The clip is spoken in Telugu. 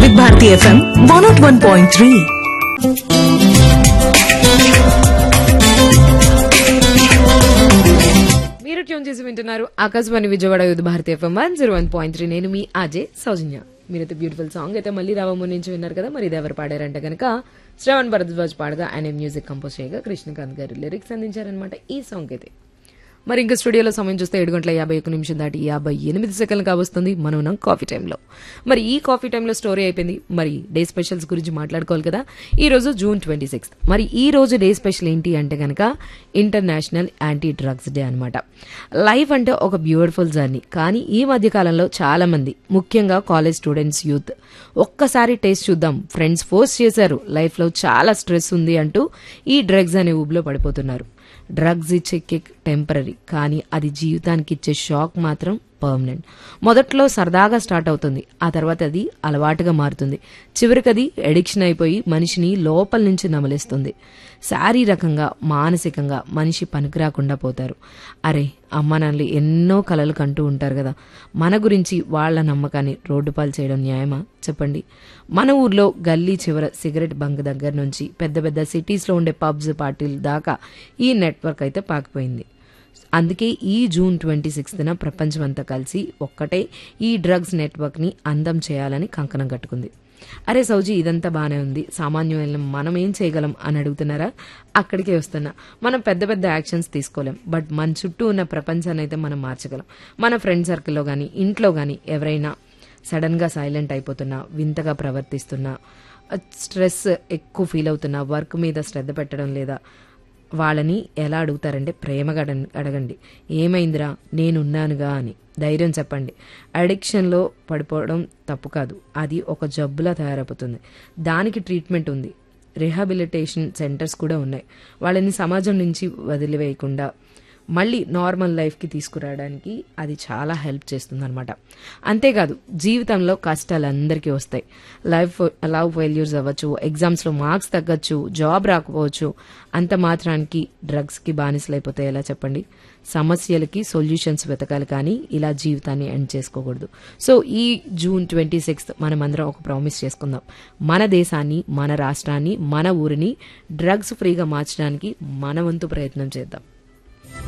వివిధ Bharati FM one nought one point three మీరు ట్యూన్ చేసి వింటున్నారు ఆకాశవాణి విజయవాడ యుద్ధ Bharati FM one zero one point three నేను మీ అజయ్ సౌజన్య మీరైతే బ్యూటిఫుల్ సాంగ్ అయితే మళ్ళీ రావమ్మ నుంచి విన్నారు కదా మరి ఇది ఎవరు పాడారంటే కనుక శ్రవణ్ భరద్వాజ్ పాడగా ఆయన మ్యూజిక్ కంపోజ్ చేయగా కృష్ణకాంత్ గారు లిరిక్స్ అందించారనమాట ఈ సాంగ్ అయితే మరి ఇంకా స్టూడియోలో సమయం చూస్తే ఏడు గంటల యాభై ఒక్క నిమిషం దాటి యాభై ఎనిమిది సెకండ్లు కావస్తుంది మనం ఉన్నాం కాఫీ టైంలో మరి ఈ కాఫీ టైంలో స్టోరీ అయిపోయింది మరి డే స్పెషల్స్ గురించి మాట్లాడుకోవాలి కదా ఈ రోజు జూన్ ట్వంటీ సిక్స్త్ మరి ఈ రోజు డే స్పెషల్ ఏంటి అంటే కనుక ఇంటర్నేషనల్ యాంటీ డ్రగ్స్ డే అనమాట లైఫ్ అంటే ఒక బ్యూటిఫుల్ జర్నీ కానీ ఈ మధ్య కాలంలో చాలా మంది ముఖ్యంగా కాలేజ్ స్టూడెంట్స్ యూత్ ఒక్కసారి టేస్ట్ చూద్దాం ఫ్రెండ్స్ ఫోర్స్ చేశారు లైఫ్లో చాలా స్ట్రెస్ ఉంది అంటూ ఈ డ్రగ్స్ అనే ఊబిలో పడిపోతున్నారు డ్రగ్స్ ఇచ్చే కిక్ టెంపరీ కానీ అది జీవితానికి ఇచ్చే షాక్ మాత్రం పర్మనెంట్ మొదట్లో సరదాగా స్టార్ట్ అవుతుంది ఆ తర్వాత అది అలవాటుగా మారుతుంది చివరికి అది ఎడిక్షన్ అయిపోయి మనిషిని లోపల నుంచి నమలేస్తుంది శారీరకంగా మానసికంగా మనిషి పనికిరాకుండా పోతారు అరే అమ్మ నాన్నలు ఎన్నో కలలు కంటూ ఉంటారు కదా మన గురించి వాళ్ళ నమ్మకాన్ని రోడ్డు పాలు చేయడం న్యాయమా చెప్పండి మన ఊర్లో గల్లీ చివర సిగరెట్ బంక్ దగ్గర నుంచి పెద్ద పెద్ద సిటీస్లో ఉండే పబ్స్ పార్టీల దాకా ఈ నెట్వర్క్ అయితే పాకిపోయింది అందుకే ఈ జూన్ ట్వంటీ సిక్స్త్న ప్రపంచమంతా కలిసి ఒక్కటే ఈ డ్రగ్స్ నెట్వర్క్ని అందం చేయాలని కంకణం కట్టుకుంది అరే సౌజీ ఇదంతా బానే ఉంది సామాన్యమైన మనం ఏం చేయగలం అని అడుగుతున్నారా అక్కడికే వస్తున్నా మనం పెద్ద పెద్ద యాక్షన్స్ తీసుకోలేం బట్ మన చుట్టూ ఉన్న ప్రపంచాన్ని అయితే మనం మార్చగలం మన ఫ్రెండ్ సర్కిల్లో కానీ ఇంట్లో కానీ ఎవరైనా సడన్ గా సైలెంట్ అయిపోతున్నా వింతగా ప్రవర్తిస్తున్నా స్ట్రెస్ ఎక్కువ ఫీల్ అవుతున్నా వర్క్ మీద శ్రద్ధ పెట్టడం లేదా వాళ్ళని ఎలా అడుగుతారంటే ప్రేమగా అడగ- అడగండి ఏమైందిరా నేనున్నానుగా అని ధైర్యం చెప్పండి అడిక్షన్లో పడిపోవడం తప్పు కాదు అది ఒక జబ్బులా తయారైపోతుంది దానికి ట్రీట్మెంట్ ఉంది రిహాబిలిటేషన్ సెంటర్స్ కూడా ఉన్నాయి వాళ్ళని సమాజం నుంచి వదిలివేయకుండా మళ్ళీ నార్మల్ లైఫ్కి తీసుకురావడానికి అది చాలా హెల్ప్ చేస్తుంది అనమాట అంతేకాదు జీవితంలో కష్టాలు అందరికీ వస్తాయి లైఫ్ లవ్ ఫెయిల్యూర్స్ అవ్వచ్చు ఎగ్జామ్స్లో మార్క్స్ తగ్గచ్చు జాబ్ రాకపోవచ్చు అంత మాత్రానికి డ్రగ్స్కి బానిసలైపోతే ఎలా చెప్పండి సమస్యలకి సొల్యూషన్స్ వెతకాలి కానీ ఇలా జీవితాన్ని ఎండ్ చేసుకోకూడదు సో ఈ జూన్ ట్వంటీ సిక్స్త్ మనమందరం ఒక ప్రామిస్ చేసుకుందాం మన దేశాన్ని మన రాష్ట్రాన్ని మన ఊరిని డ్రగ్స్ ఫ్రీగా మార్చడానికి మన వంతు ప్రయత్నం చేద్దాం